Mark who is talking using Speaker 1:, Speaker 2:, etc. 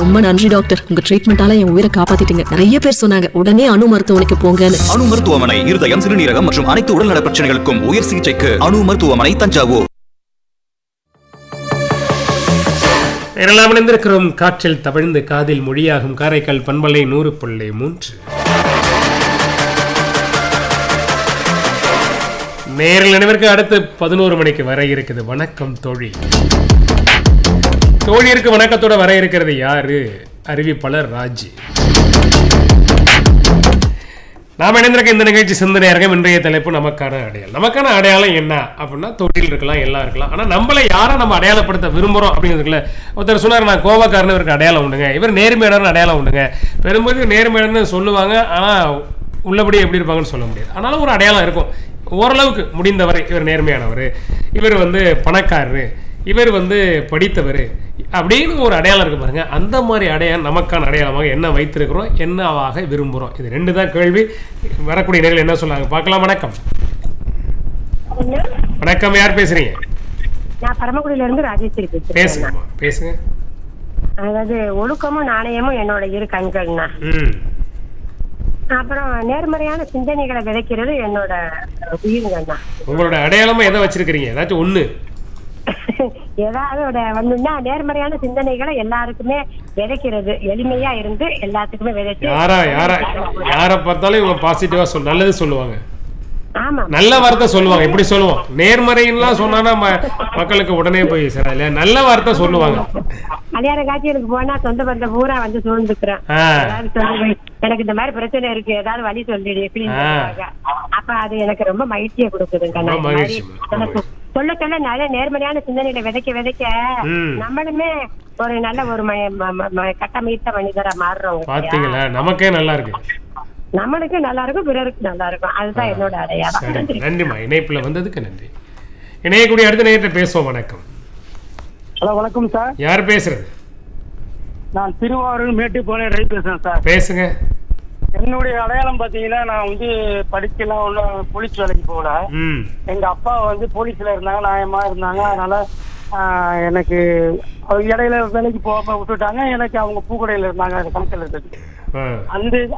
Speaker 1: ரொம்ப நன்றி டாக்டர் உங்க ட்ரீட்மெண்டால என் உயிரை காப்பாத்திட்டீங்க நிறைய பேர் சொன்னாங்க உடனே அணு மருத்துவமனைக்கு போங்கன்னு
Speaker 2: அணு மருத்துவமனை இருதயம் சிறுநீரகம் மற்றும் அனைத்து உடல்நல பிரச்சனைகளுக்கும் உயர் சிகிச்சைக்கு அணு மருத்துவமனை தஞ்சாவூர்
Speaker 3: எல்லாம் இணைந்திருக்கிறோம் காற்றில் தவிழ்ந்து காதில் மொழியாகும் காரைக்கால் பண்பலை நூறு புள்ளி மூன்று நேரில் நினைவிற்கு அடுத்து பதினோரு மணிக்கு வர இருக்குது வணக்கம் தோழி தோழியிற்கு வணக்கத்தோட வர இருக்கிறது யாரு அறிவிப்பாளர் ராஜ் நாம் இணைந்திருக்க இந்த நிகழ்ச்சி சிந்தனை அரங்கம் இன்றைய தலைப்பு நமக்கான அடையாளம் நமக்கான அடையாளம் என்ன அப்படின்னா தொழில் இருக்கலாம் எல்லாம் இருக்கலாம் ஆனால் நம்மளை யாரை நம்ம அடையாளப்படுத்த விரும்புகிறோம் அப்படிங்கிறதுக்குல ஒருத்தர் சொன்னார் நான் கோவக்காரன்னு இவருக்கு அடையாளம் உண்டுங்க இவர் நேர்மையாளர்னு அடையாளம் உண்டுங்க பெரும்பாலும் நேர்மையாளர்னு சொல்லுவாங்க ஆனால் உள்ளபடி எப்படி இருப்பாங்கன்னு சொல்ல முடியாது ஆனாலும் ஒரு அடையாளம் இருக்கும் ஓரளவுக்கு முடிந்தவரை இவர் நேர்மையானவர் இவர் வந்து பணக்காரரு இவர் வந்து படித்தவர் அப்படின்னு ஒரு அடையாளம் இருக்கு பாருங்க அந்த மாதிரி அடையாளம் நமக்கான அடையாளமாக என்ன வைத்திருக்கிறோம் என்னவாக விரும்புகிறோம் இது ரெண்டு தான் கேள்வி வரக்கூடிய நேரில் என்ன சொன்னாங்க பார்க்கலாம் வணக்கம் வணக்கம் யார் பேசுறீங்க
Speaker 4: நான் பரமக்குடியில இருந்து ராஜேஸ்வரி பேசுறேன்
Speaker 3: பேசுங்கம்மா பேசுங்க
Speaker 4: அதாவது ஒழுக்கமும் நாணயமும் என்னோட இரு கண்கள்னா
Speaker 3: ம்
Speaker 4: அப்புறம் நேர்மறையான சிந்தனைகளை விதைக்கிறது என்னோட உயிருங்கண்ணா
Speaker 3: உங்களோட அடையாளமா எதை வச்சிருக்கிறீங்க ஏதாச்சும் ஒண்ணு
Speaker 4: ஏதாவது ஒரு வந்துன்னா நேர்மறையான சிந்தனைகளை எல்லாருக்குமே விதைக்கிறது எளிமையா இருந்து எல்லாத்துக்குமே விதைச்சு
Speaker 3: யாரா யாரா யாரை பார்த்தாலும் இவங்க பாசிட்டிவா சொல் நல்லது சொல்லுவாங்க
Speaker 4: ஆமா
Speaker 3: நல்ல வார்த்தை சொல்லுவாங்க எப்படி சொல்லுவோம் நேர்மறைன்னுலாம் சொன்னா ம- மக்களுக்கு உடனே போய் சார் இல்ல நல்ல வார்த்தை சொல்லுவாங்க
Speaker 4: கல்யாண காட்சிகளுக்கு போனா சொந்த பந்த பூரா வந்து சூழ்ந்துக்கிறேன்
Speaker 3: ஆ.
Speaker 4: ஏதாவது சொல்லி எனக்கு இந்த மாதிரி பிரச்சனை இருக்கு ஏதாவது வழி சொல்லிடு அப்படின்னு
Speaker 3: ஆ.
Speaker 4: சொல்லுவாங்க. அப்ப அது எனக்கு ரொம்ப மகிழ்ச்சியை கொடுக்குதுங்க
Speaker 3: ரொம்ப
Speaker 4: இந்த மாதிரி
Speaker 3: மகிழ்ச்சி, ரொம்ப
Speaker 4: எனக்கு சொல்ல சொல்ல நல்ல நேர்மறையான சிந்தனைகளை விதைக்க விதைக்க
Speaker 3: ம்.
Speaker 4: நம்மளுமே ஒரு நல்ல ஒரு ம- ம- ம- ம- கட்டமைத்த மனிதரா மாறுறோம்
Speaker 3: பாத்தீங்களா நமக்கே நல்லா இருக்கு
Speaker 4: நம்மளுக்கு நல்லா இருக்கும் பிறருக்கு நல்லா இருக்கும் அதுதான் என்னோட அடையாளம்
Speaker 3: சரி நன்றிம்மா இணைப்புல வந்ததுக்கு நன்றி இணையக்கூடிய அடுத்த நேரத்தை பேசுவோம் வணக்கம்
Speaker 5: ஹலோ வணக்கம் சார்
Speaker 3: யார் பேசுறது
Speaker 5: நான் திருவாரூர் மேட்டுப்பாளையம் ரவி பேசுறேன் சார்
Speaker 3: பேசுங்க
Speaker 5: என்னுடைய அடையாளம் பார்த்தீங்கன்னா நான் வந்து படிக்கலாம் ஒன்றும் போலீஸ் வேலைக்கு போகல
Speaker 3: ம்
Speaker 5: எங்க அப்பா வந்து போலீஸ்ல இருந்தாங்க நியாயமா இருந்தாங்க அதனால ஆஹ், எனக்கு அவங்க இடையில வேலைக்கு போகாம விட்டுட்டாங்க எனக்கு அவங்க பூக்கடையில இருந்தாங்க கணக்கில் இருக்கிறது
Speaker 3: ஆ
Speaker 5: அந்த